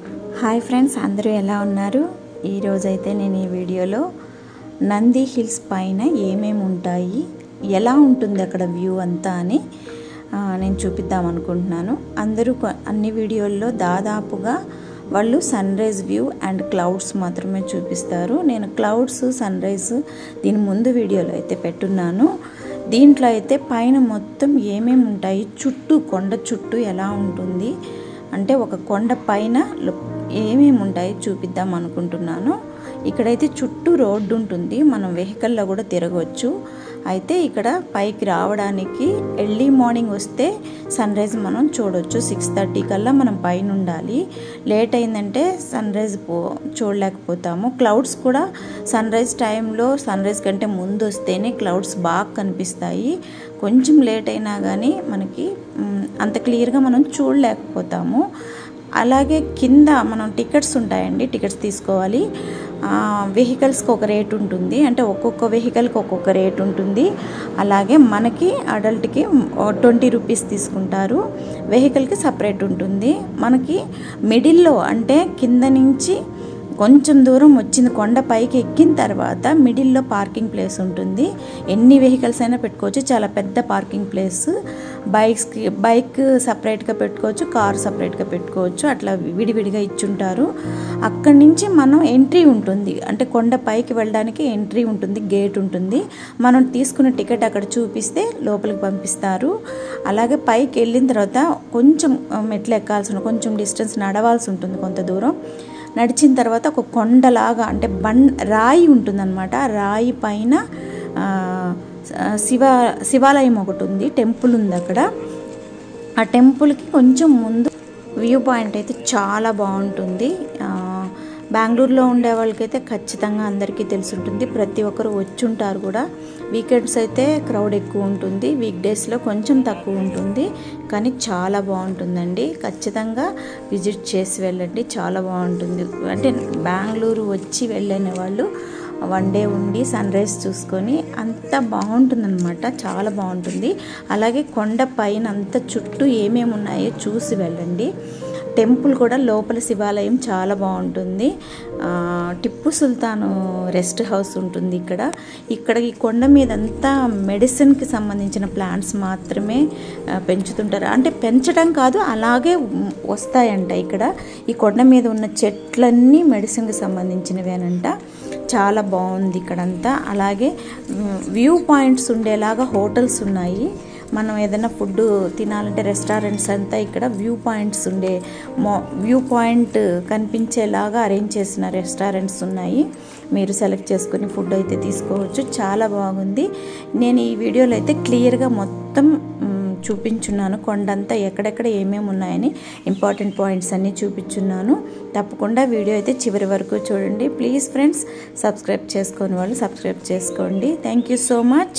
Hi friends అందరూ ఎలా ఉన్నారు ఈరోజైతే నేను ఈ వీడియోలో నంది హిల్స్ పైన ఏమేమి ఉంటాయి ఎలా ఉంటుంది అక్కడ వ్యూ అంతా అని ఆ, నేను చూపిద్దాం అనుకుంటున్నాను అందరూ కొ- అన్ని వీడియోల్లో దాదాపుగా వాళ్ళు sunrise view and clouds మాత్రమే చూపిస్తారు నేను క్లౌడ్స్ సన్ రైజ్ దీని ముందు వీడియోలో అయితే పెట్టున్నాను దీంట్లో అయితే పైన మొత్తం ఏమేమి ఉంటాయి చుట్టూ కొండ చుట్టూ ఎలా ఉంటుంది అంటే ఒక కొండ పైన లో- ఏమేమి ఉంటాయి చూపిద్దాం అనుకుంటున్నాను ఇక్కడైతే చుట్టూ రోడ్డు ఉంటుంది మనం వెహికల్లో కూడా తిరగవచ్చు అయితే ఇక్కడ పైకి రావడానికి ఎర్లీ మార్నింగ్ వస్తే సన్ రైజ్ మనం చూడొచ్చు సిక్స్ థర్టీ కల్లా మనం పైన ఉండాలి లేట్ అయిందంటే సన్ రైజ్ పో చూడలేకపోతాము క్లౌడ్స్ కూడా సన్ రైజ్ టైంలో సన్ రైజ్ కంటే ముందు వస్తేనే క్లౌడ్స్ బాగా కనిపిస్తాయి కొంచెం లేట్ అయినా కానీ మనకి మ్, అంత క్లియర్గా మనం చూడలేకపోతాము అలాగే కింద మనం టికెట్స్ ఉంటాయండి టికెట్స్ తీసుకోవాలి వెహికల్స్కి ఒక రేట్ ఉంటుంది అంటే ఒక్కొక్క వెహికల్కి ఒక్కొక్క రేట్ ఉంటుంది అలాగే మనకి అడల్ట్కి ట్వంటీ రూపీస్ తీసుకుంటారు వెహికల్కి సపరేట్ ఉంటుంది మనకి మిడిల్లో అంటే కింద నుంచి కొంచెం దూరం వచ్చింది కొండ పైకి ఎక్కిన తర్వాత మిడిల్లో పార్కింగ్ ప్లేస్ ఉంటుంది ఎన్ని వెహికల్స్ అయినా పెట్టుకోవచ్చు చాలా పెద్ద పార్కింగ్ ప్లేస్ బైక్స్కి బైక్ సపరేట్గా పెట్టుకోవచ్చు కార్ సపరేట్గా పెట్టుకోవచ్చు అట్లా విడివిడిగా ఇచ్చుంటారు అక్కడి నుంచి మనం ఎంట్రీ ఉంటుంది అంటే కొండ పైకి వెళ్ళడానికి ఎంట్రీ ఉంటుంది గేట్ ఉంటుంది మనం తీసుకున్న టికెట్ అక్కడ చూపిస్తే లోపలికి పంపిస్తారు అలాగే పైకి వెళ్ళిన తర్వాత కొంచెం ఆ, మెట్లు ఎక్కాల్సిన కొంచెం డిస్టెన్స్ నడవాల్సి ఉంటుంది కొంత దూరం నడిచిన తర్వాత ఒక కొండలాగా అంటే బం రాయి ఉంటుందన్నమాట ఆ రాయి పైన ఆ, శివ శివాలయం ఒకటి ఉంది టెంపుల్ ఉంది అక్కడ ఆ టెంపుల్కి కొంచెం ముందు వ్యూ పాయింట్ అయితే చాలా బాగుంటుంది ఆ, బెంగళూరులో ఉండే వాళ్ళకైతే ఖచ్చితంగా అందరికీ తెలుసుంటుంది ప్రతి ఒక్కరు వచ్చుంటారు కూడా వీకెండ్స్ అయితే క్రౌడ్ ఎక్కువ ఉంటుంది వీక్ డేస్లో కొంచెం తక్కువ ఉంటుంది కానీ చాలా బాగుంటుందండి ఖచ్చితంగా విజిట్ చేసి వెళ్ళండి చాలా బాగుంటుంది అంటే బెంగళూరు వచ్చి వెళ్ళని వాళ్ళు వన్ డే ఉండి సన్ రైజ్ చూసుకొని అంత బాగుంటుందన్నమాట చాలా బాగుంటుంది అలాగే కొండ పైన అంత చుట్టూ ఏమేమి ఉన్నాయో చూసి వెళ్ళండి టెంపుల్ కూడా లోపల శివాలయం చాలా బాగుంటుంది ఆ, టిప్పు సుల్తాను రెస్ట్ హౌస్ ఉంటుంది ఇక్కడ ఇక్కడ ఈ కొండ మీద అంతా మెడిసిన్కి సంబంధించిన ప్లాంట్స్ మాత్రమే ఆ, పెంచుతుంటారు అంటే పెంచడం కాదు అలాగే ఉమ్, వస్తాయంట ఇక్కడ ఈ కొండ మీద ఉన్న చెట్లన్నీ మెడిసిన్కి సంబంధించినవేనంట చాలా బాగుంది ఇక్కడంతా అలాగే మ్, వ్యూ పాయింట్స్ ఉండేలాగా హోటల్స్ ఉన్నాయి మనం ఏదైనా ఫుడ్ తినాలంటే రెస్టారెంట్స్ అంతా ఇక్కడ వ్యూ పాయింట్స్ ఉండే మో వ్యూ పాయింట్ కనిపించేలాగా అరేంజ్ చేసిన రెస్టారెంట్స్ ఉన్నాయి మీరు సెలెక్ట్ చేసుకుని ఫుడ్ అయితే తీసుకోవచ్చు చాలా బాగుంది నేను ఈ వీడియోలో అయితే క్లియర్గా మొత్తం మ్, చూపించున్నాను కొండంతా ఎక్కడెక్కడ ఏమేమి ఉన్నాయని ఇంపార్టెంట్ పాయింట్స్ అన్నీ చూపించున్నాను తప్పకుండా వీడియో అయితే చివరి వరకు చూడండి ప్లీజ్ ఫ్రెండ్స్ సబ్స్క్రైబ్ చేసుకొని వాళ్ళు సబ్స్క్రైబ్ చేసుకోండి థ్యాంక్ యూ సో మచ్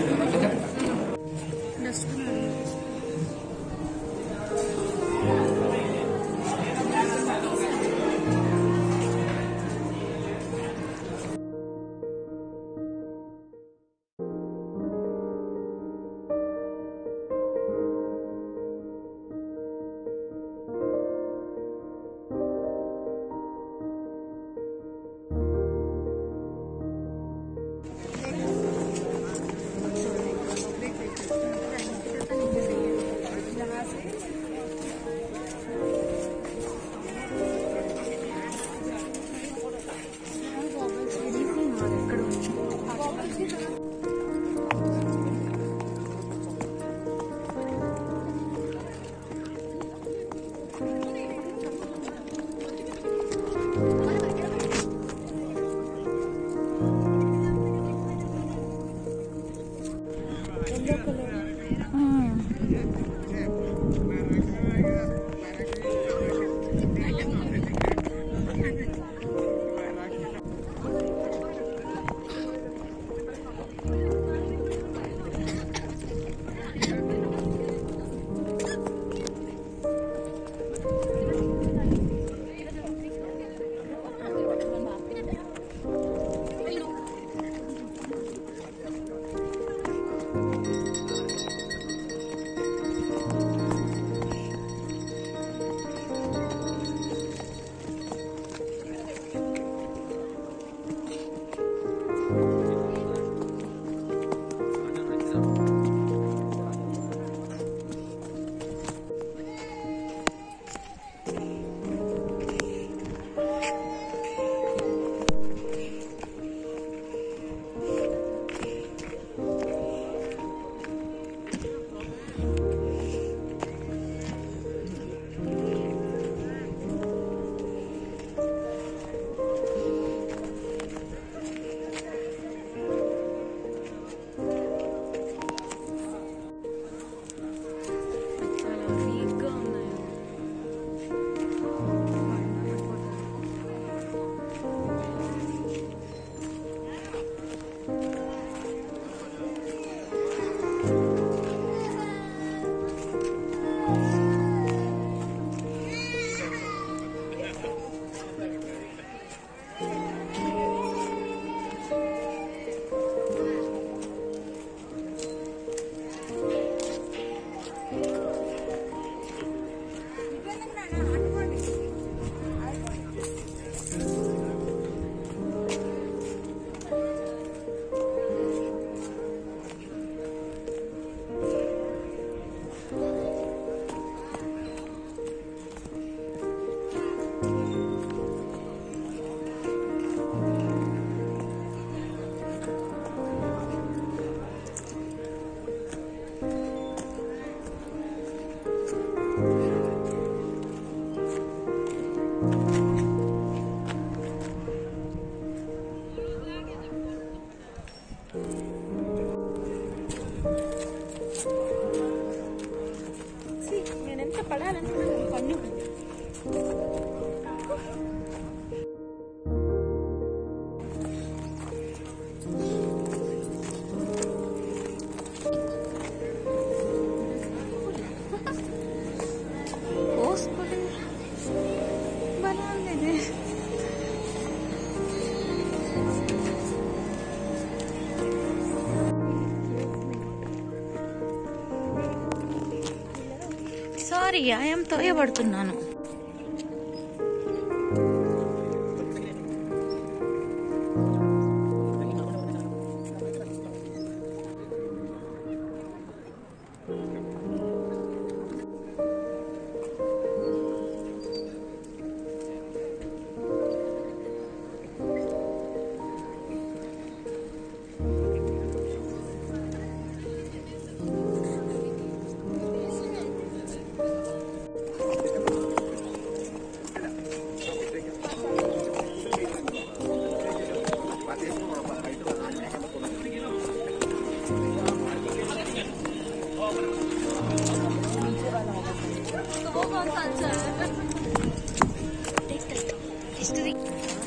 నేనెంత పడాలనుకున్నాను పన్ను పోసుకోలే భలే ఉంది ఇది. సారీ ఐఎమ్ తోయబడుతున్నాను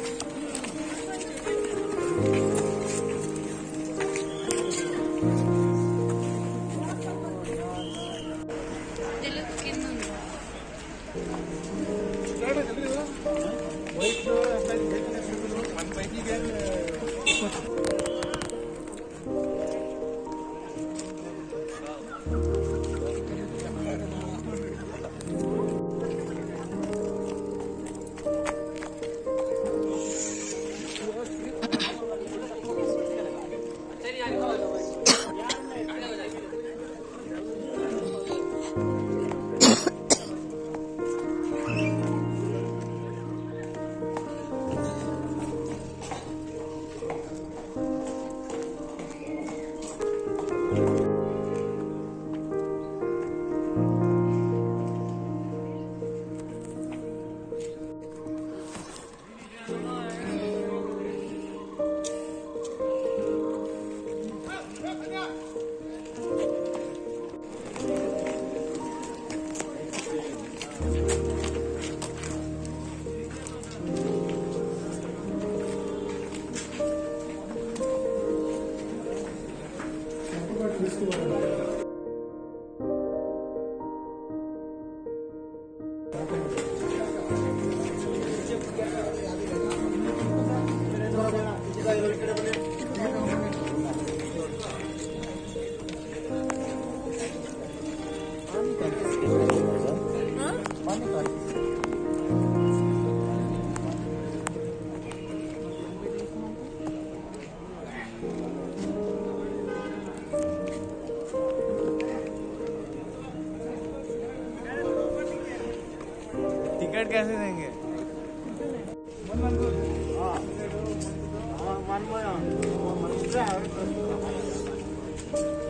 History. टिकट कैसे देंगे वन